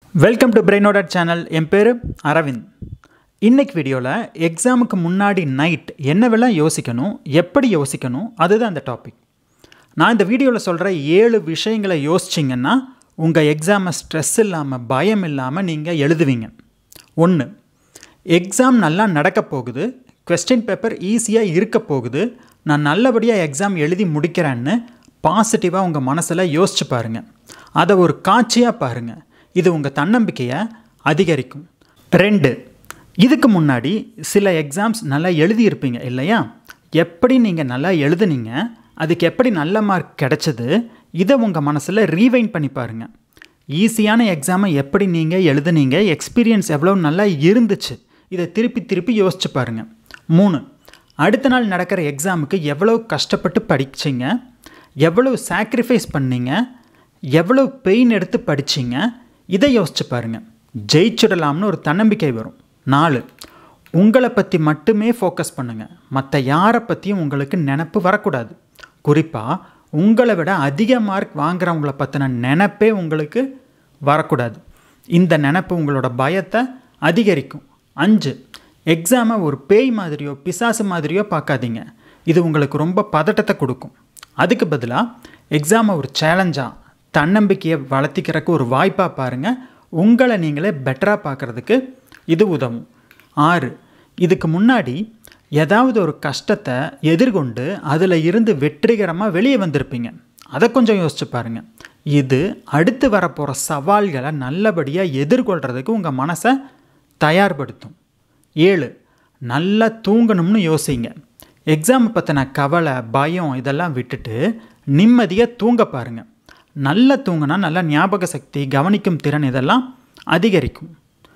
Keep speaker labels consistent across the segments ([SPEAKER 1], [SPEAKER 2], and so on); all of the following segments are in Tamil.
[SPEAKER 1] வெல்கம் டு பிரெயினோட சேனல் என் பேர் அரவிந்த் இன்னைக்கு வீடியோவில் எக்ஸாமுக்கு முன்னாடி நைட் என்னவெல்லாம் யோசிக்கணும் எப்படி யோசிக்கணும் அதுதான் அந்த டாபிக் நான் இந்த வீடியோவில் சொல்கிற ஏழு விஷயங்களை யோசிச்சிங்கன்னா உங்கள் எக்ஸாமை ஸ்ட்ரெஸ் இல்லாமல் பயம் இல்லாமல் நீங்கள் எழுதுவீங்க ஒன்று எக்ஸாம் நல்லா நடக்க போகுது கொஸ்டின் பேப்பர் ஈஸியாக இருக்க போகுது நான் நல்லபடியாக எக்ஸாம் எழுதி முடிக்கிறேன்னு பாசிட்டிவாக உங்கள் மனசில் யோசிச்சு பாருங்கள் அதை ஒரு காட்சியாக பாருங்கள் இது உங்கள் தன்னம்பிக்கையை அதிகரிக்கும் ரெண்டு இதுக்கு முன்னாடி சில எக்ஸாம்ஸ் நல்லா எழுதியிருப்பீங்க இல்லையா எப்படி நீங்கள் நல்லா எழுதுனீங்க அதுக்கு எப்படி நல்ல மார்க் கிடைச்சது இதை உங்கள் மனசில் ரீவைண்ட் பண்ணி பாருங்கள் ஈஸியான எக்ஸாமை எப்படி நீங்கள் எழுதுனீங்க எக்ஸ்பீரியன்ஸ் எவ்வளோ நல்லா இருந்துச்சு இதை திருப்பி திருப்பி யோசிச்சு பாருங்கள் மூணு அடுத்த நாள் நடக்கிற எக்ஸாமுக்கு எவ்வளோ கஷ்டப்பட்டு படிச்சிங்க எவ்வளோ சாக்ரிஃபைஸ் பண்ணீங்க எவ்வளோ பெயின் எடுத்து படிச்சிங்க இதை யோசிச்சு பாருங்கள் ஜெயிச்சிடலாம்னு ஒரு தன்னம்பிக்கை வரும் நாலு உங்களை பற்றி மட்டுமே ஃபோக்கஸ் பண்ணுங்கள் மற்ற யாரை பற்றியும் உங்களுக்கு நினப்பு வரக்கூடாது குறிப்பாக உங்களை விட அதிக மார்க் வாங்குறவங்கள பற்றின நினப்பே உங்களுக்கு வரக்கூடாது இந்த நினப்பு உங்களோட பயத்தை அதிகரிக்கும் அஞ்சு எக்ஸாமை ஒரு பேய் மாதிரியோ பிசாசு மாதிரியோ பார்க்காதீங்க இது உங்களுக்கு ரொம்ப பதட்டத்தை கொடுக்கும் அதுக்கு பதிலாக எக்ஸாமை ஒரு சேலஞ்சாக தன்னம்பிக்கையை வளர்த்திக்கிறதுக்கு ஒரு வாய்ப்பாக பாருங்கள் உங்களை நீங்களே பெட்டராக பார்க்குறதுக்கு இது உதவும் ஆறு இதுக்கு முன்னாடி ஏதாவது ஒரு கஷ்டத்தை எதிர்கொண்டு அதில் இருந்து வெற்றிகரமாக வெளியே வந்திருப்பீங்க அதை கொஞ்சம் யோசிச்சு பாருங்கள் இது அடுத்து வரப்போகிற சவால்களை நல்லபடியாக எதிர்கொள்கிறதுக்கு உங்கள் மனசை தயார்படுத்தும் ஏழு நல்லா தூங்கணும்னு யோசிங்க எக்ஸாமை பற்றின கவலை பயம் இதெல்லாம் விட்டுட்டு நிம்மதியாக தூங்க பாருங்கள் நல்லா தூங்கினா நல்லா ஞாபக சக்தி கவனிக்கும் திறன் இதெல்லாம் அதிகரிக்கும்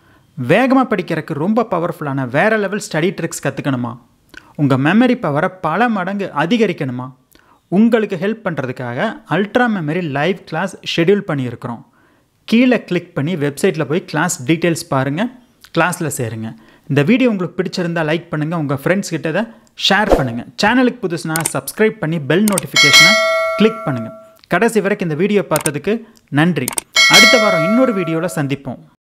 [SPEAKER 1] வேகமாக படிக்கிறதுக்கு ரொம்ப பவர்ஃபுல்லான வேறு லெவல் ஸ்டடி ட்ரிக்ஸ் கற்றுக்கணுமா உங்கள் மெமரி பவரை பல மடங்கு அதிகரிக்கணுமா உங்களுக்கு ஹெல்ப் பண்ணுறதுக்காக ultra memory live class schedule பண்ணியிருக்கிறோம் கீழே கிளிக் பண்ணி வெப்சைட்டில் போய் கிளாஸ் டீட்டெயில்ஸ் பாருங்கள் கிளாஸில் சேருங்க இந்த வீடியோ உங்களுக்கு பிடிச்சிருந்தால் லைக் பண்ணுங்கள் உங்கள் ஃப்ரெண்ட்ஸ் கிட்ட இதை ஷேர் பண்ணுங்கள் சேனலுக்கு புதுசுனா சப்ஸ்கிரைப் பண்ணி பெல் நோட்டிஃபிகேஷனை கிளிக் பண்ணுங்கள் கடைசி வரைக்கும் இந்த வீடியோ பார்த்ததுக்கு நன்றி அடுத்த வாரம் இன்னொரு வீடியோவில் சந்திப்போம்